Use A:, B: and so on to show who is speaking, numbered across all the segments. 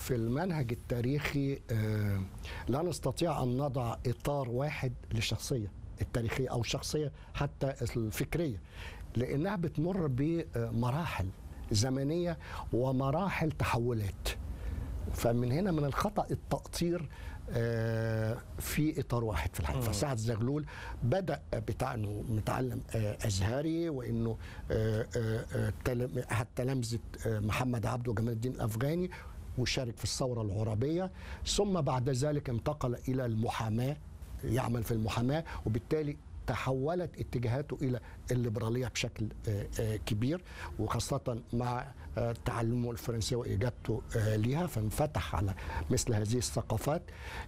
A: في المنهج التاريخي آه، لا نستطيع ان نضع اطار واحد للشخصيه التاريخيه او الشخصيه حتى الفكريه لانها بتمر بمراحل زمنيه ومراحل تحولات فمن هنا من الخطا التقطير آه، في اطار واحد في الحقيقه فسعد زغلول بدا بتاع انه متعلم آه، ازهري وانه آه، آه، آه، تلم- احد تلامذه آه، محمد عبده جمال الدين الافغاني وشارك في الثوره العربيه ثم بعد ذلك انتقل الى المحاماه يعمل في المحاماه وبالتالي تحولت اتجاهاته الى الليبراليه بشكل آه، آه، كبير وخاصه مع آه، تعلمه الفرنسيه واجابته آه، ليها فانفتح على مثل هذه الثقافات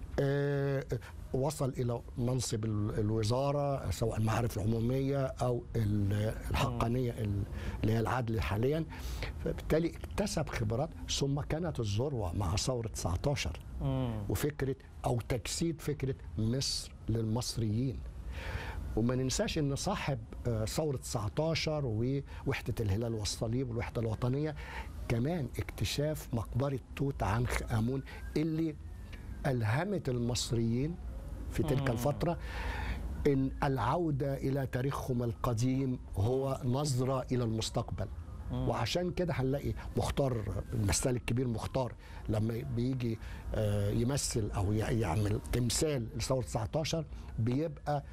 A: آه، وصل الى منصب ال- الوزاره سواء المعارف العموميه او ال- الحقانيه ال- اللي هي العدل حاليا فبالتالي اكتسب خبرات ثم كانت الذروه مع ثوره 19 وفكره او تجسيد فكره مصر للمصريين وما ننساش ان صاحب آه، ثوره 19 ووحده الهلال والصليب والوحده الوطنيه كمان اكتشاف مقبره توت عنخ امون اللي الهمت المصريين في تلك الفتره ان العوده الى تاريخهم القديم هو نظره الى المستقبل وعشان كده هنلاقي مختار المثال الكبير مختار لما بيجي آه، يمثل او ي- يعمل تمثال لثوره 19 بيبقى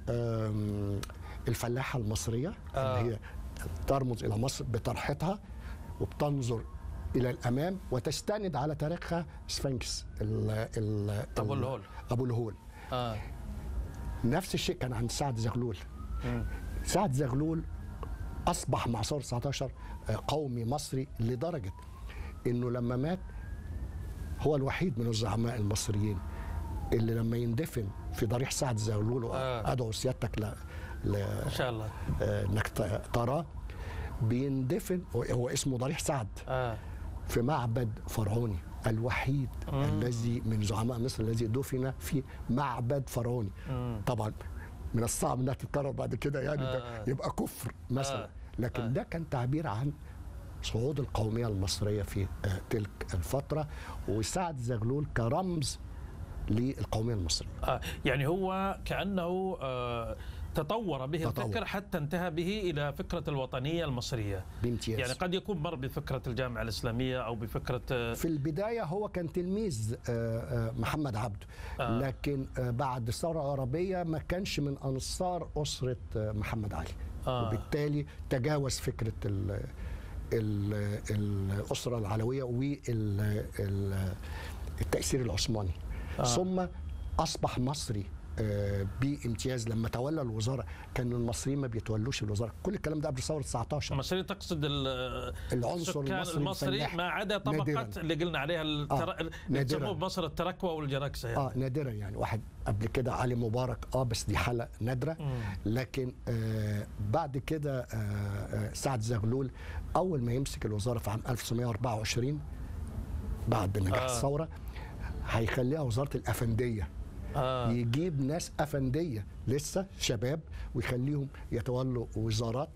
A: آم، الفلاحه المصريه
B: آه.
A: اللي هي ترمز الى مصر بطرحتها وبتنظر الى الامام وتستند على تاريخها سفنكس ال ال
B: أبو
A: ال-
B: الهول.
A: ابو الهول
B: اه
A: نفس الشيء كان عند سعد زغلول سعد زغلول اصبح مع ثوره 19 قومي مصري لدرجه انه لما مات هو الوحيد من الزعماء المصريين اللي لما يندفن في ضريح سعد زغلول
B: آه.
A: وادعو سيادتك ل... ل...
B: ان شاء الله
A: آه، انك ت- تراه بيندفن هو- هو اسمه ضريح سعد
B: اه
A: في معبد فرعوني الوحيد
B: مم.
A: الذي من زعماء مصر الذي دفن في معبد فرعوني
B: مم.
A: طبعا من الصعب انها تتكرر بعد كده يعني
B: آه.
A: ده يبقى كفر مثلا
B: آه.
A: لكن
B: آه.
A: ده كان تعبير عن صعود القوميه المصريه في آه، تلك الفتره وسعد زغلول كرمز للقوميه المصريه
B: آه يعني هو كانه آه تطور به
A: تطور.
B: الفكر حتى انتهى به الى فكره الوطنيه المصريه
A: بامتياز
B: يعني قد يكون مر بفكره الجامعه الاسلاميه او بفكره آه
A: في البداية هو كان تلميذ آه، آه، محمد عبده
B: آه.
A: لكن آه، بعد الثورة العربية ما كانش من أنصار أسرة آه، محمد علي
B: آه.
A: وبالتالي تجاوز فكرة ال ال الأسرة العلوية والتأثير العثماني
B: آه.
A: ثم أصبح مصري آه، بامتياز لما تولى الوزاره كان المصريين ما بيتولوش الوزاره كل الكلام ده قبل ثوره 19
B: المصري تقصد ال-
A: العنصر
B: السكان
A: المصري
B: المصري
A: الفلاح.
B: ما عدا طبقه
A: نادراً.
B: اللي قلنا عليها التر...
A: آه،
B: اللي
A: نادراً.
B: يسموه بمصر التركوه والجركسه يعني.
A: اه نادرا يعني واحد قبل كده علي مبارك اه بس دي حاله نادره
B: مم.
A: لكن آه بعد كده آه آه سعد زغلول اول ما يمسك الوزاره في عام 1924 بعد نجاح
B: آه.
A: آه. الثوره هيخليها وزاره الافنديه
B: آه.
A: يجيب ناس افنديه لسه شباب ويخليهم يتولوا وزارات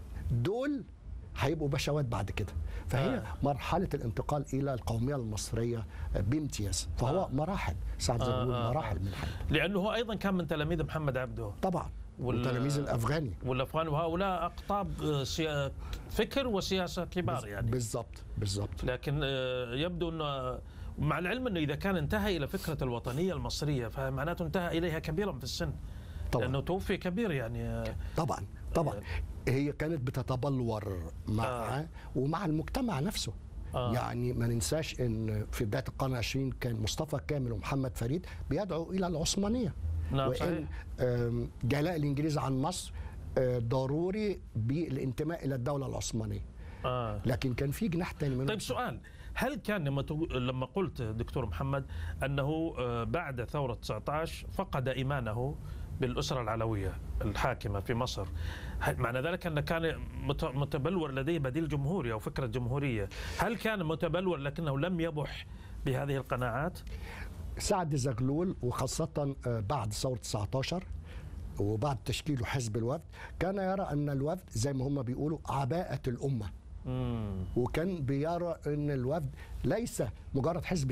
A: دول هيبقوا بشوات بعد كده فهي
B: آه.
A: آه. مرحله الانتقال الى القوميه المصريه بامتياز فهو
B: آه.
A: آه. مراحل سعد
B: آه،
A: زغلول
B: آه،
A: آه. مراحل
B: آه.
A: من حياته
B: لانه هو ايضا كان من تلاميذ محمد عبده
A: طبعا
B: وال-
A: والتلاميذ الافغاني
B: والافغان وهؤلاء اقطاب آه، سيا... فكر وسياسه كبار يعني
A: بالضبط بالضبط
B: لكن آه، يبدو انه مع العلم انه اذا كان انتهى الى فكره الوطنيه المصريه فمعناته انتهى اليها كبيرا في السن
A: طبعا.
B: لانه توفي كبير يعني آه،
A: طبعا طبعا هي كانت بتتبلور مع
B: آه.
A: آه. ومع المجتمع نفسه
B: آه.
A: آه. يعني ما ننساش ان في بدايه القرن العشرين كان مصطفى كامل ومحمد فريد بيدعوا الى العثمانيه
B: نعم، صحيح.
A: وان آم، جلاء الانجليز عن مصر آه، ضروري بالانتماء الى الدوله العثمانيه
B: آه.
A: لكن كان في جناح تاني منهم
B: طيب سؤال هل كان لما تقو- لما قلت دكتور محمد انه آه، بعد ثوره 19 فقد ايمانه بالاسره العلويه الحاكمه في مصر هل- معنى ذلك ان كان مت- متبلور لديه بديل جمهوري او فكره جمهوريه هل كان متبلور لكنه لم يبح بهذه القناعات
A: سعد زغلول وخاصة آه، بعد ثورة 19 وبعد تشكيله حزب الوفد كان يرى أن الوفد زي ما هم بيقولوا عباءة الأمة
B: مم.
A: وكان بيرى أن الوفد ليس مجرد حزب